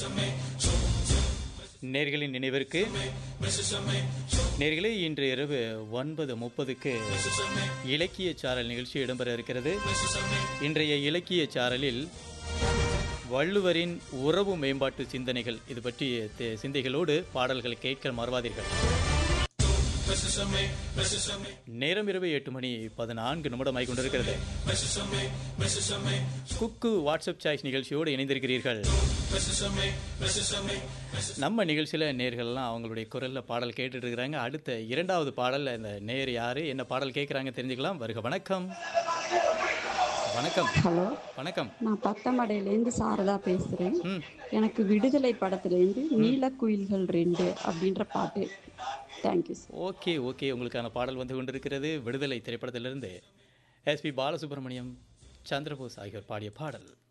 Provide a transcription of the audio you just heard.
நேர்களின் நினைவிற்கு நேர்களே இன்று இரவு ஒன்பது முப்பதுக்கு இலக்கிய சாரல் நிகழ்ச்சி இடம்பெற இருக்கிறது இன்றைய இலக்கிய சாரலில் வள்ளுவரின் உறவு மேம்பாட்டு சிந்தனைகள் இது பற்றிய தி- சிந்தைகளோடு பாடல்களை கேட்க மறவாதீர்கள் நேரம் இரவு எட்டு மணி பதினான்கு நிமிடமாய் கொண்டிருக்கிறது குக்கு வாட்ஸ்அப் சாய்ஸ் நிகழ்ச்சியோடு இணைந்திருக்கிறீர்கள் நம்ம நிகழ்ச்சியில் நேர்கள்லாம் அவங்களுடைய குரல்ல பாடல் கேட்டுட்டு இருக்கிறாங்க அடுத்த இரண்டாவது பாடல்ல இந்த நேர் யாரு என்ன பாடல் கேட்குறாங்க தெரிஞ்சுக்கலாம் வருக வணக்கம் வணக்கம் ஹலோ வணக்கம் நான் பத்தமடையிலேருந்து சாரதா பேசுகிறேன் ம் எனக்கு விடுதலை படத்துலேருந்து நீலக்குயில்கள் ரெண்டு அப்படின்ற பாட்டு தேங்க்யூ சார் ஓகே ஓகே உங்களுக்கான பாடல் வந்து கொண்டிருக்கிறது விடுதலை திரைப்படத்திலிருந்து எஸ்பி பாலசுப்ரமணியம் சந்திரபோஸ் ஆகியோர் பாடிய பாடல்